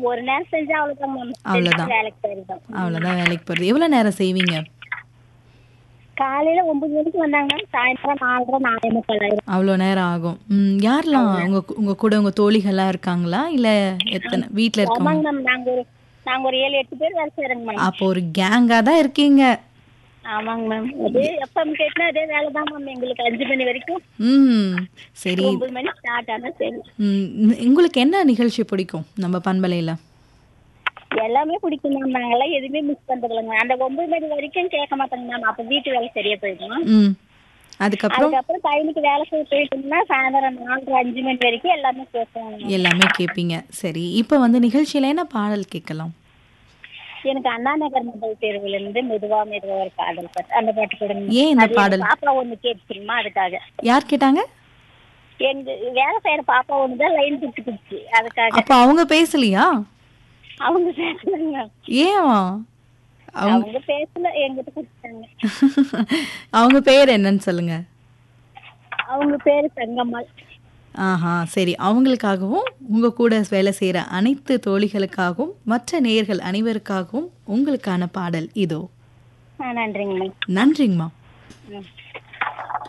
ஒரு நேரம் செஞ்சா அவ்வளவுதான் மேம் அவ்வளவுதான். வேலைக்கு போயிருந்தோம் அவ்வளோதான் வேலைக்கு போகிறது எவ்வளோ நேரம் செய்வீங்க காலையில ஒன்பது மணிக்கு வந்தாங்க மேம் சாயந்தரம் நாலரை நாலே முக்கால் ஆயிரும் அவ்வளோ நேரம் ஆகும் ம் யாரெல்லாம் உங்கள் உங்கள் கூட உங்கள் தோழிகள்லாம் இருக்காங்களா இல்லை எத்தனை வீட்டில் இருக்கவங்க ஆமாங்க மேம் நாங்க ஒரு நாங்க ஒரு ஏழு எட்டு பேர் வேலை செய்யறோங்க மேம் அப்போ ஒரு கேங்காக தான் இருக்கீங்க ஆமாங்க மேம் அதே எப்பம் கேட்டா அதே வேலை தான் மேம் எங்களுக்கு அஞ்சு மணி வரைக்கும் ம் சரி ஒன்பது மணி ஸ்டார்ட் ஆனா சரி ம், உங்களுக்கு என்ன நிகழ்ச்சி பிடிக்கும் நம்ம பண்பலையில் எல்லாமே பிடிக்கும் மேம் நாங்கெல்லாம் எதுவுமே மிஸ் பண்றது இல்லைங்க அந்த ஒன்பது மணி வரைக்கும் கேட்க மாட்டோங்க மேம் அப்ப வீட்டு வேலை சரியா போயிடும் ம் அதுக்கப்புறம் அதுக்கப்புறம் டைமுக்கு வேலை செய்ய போயிட்டோம்னா சாயந்தரம் நாலரை அஞ்சு மணி வரைக்கும் எல்லாமே பேசுவாங்க எல்லாமே கேட்பீங்க சரி இப்போ வந்து நிகழ்ச்சியில் என்ன பாடல் கேட்கலாம் எனக்கு அண்ணா நகர் முதல் தேர்வுல இருந்து மெதுவா மெதுவா ஒரு பாடல் பாட்டு அந்த பாட்டு கொடுங்க ஏன் இந்த அது எங்க பாடல் பாப்பா ஒண்ணு கேட்டுச்சுமா அதுக்காக யார் கேட்டாங்க எங்க வேலை செய்யற பாப்பா ஒண்ணுதான் லைன் பிடிச்சு பிடிச்சு அதுக்காக அப்போ அவங்க பேசலையா அவங்க பேசுனாங்க ஏன் அவங்க பேசல எங்கிட்ட கொடுத்தாங்க அவங்க பேர் என்னன்னு சொல்லுங்க அவங்க பேரு தங்கம்மாள் ஆஹா சரி அவங்களுக்காகவும் உங்க கூட வேலை செய்யற அனைத்து தோழிகளுக்காகவும் மற்ற நேயர்கள் அனைவருக்காகவும் உங்களுக்கான பாடல் இதோ ஆ, நன்றிங்க மேம் நன்றிங்கம்மா ம்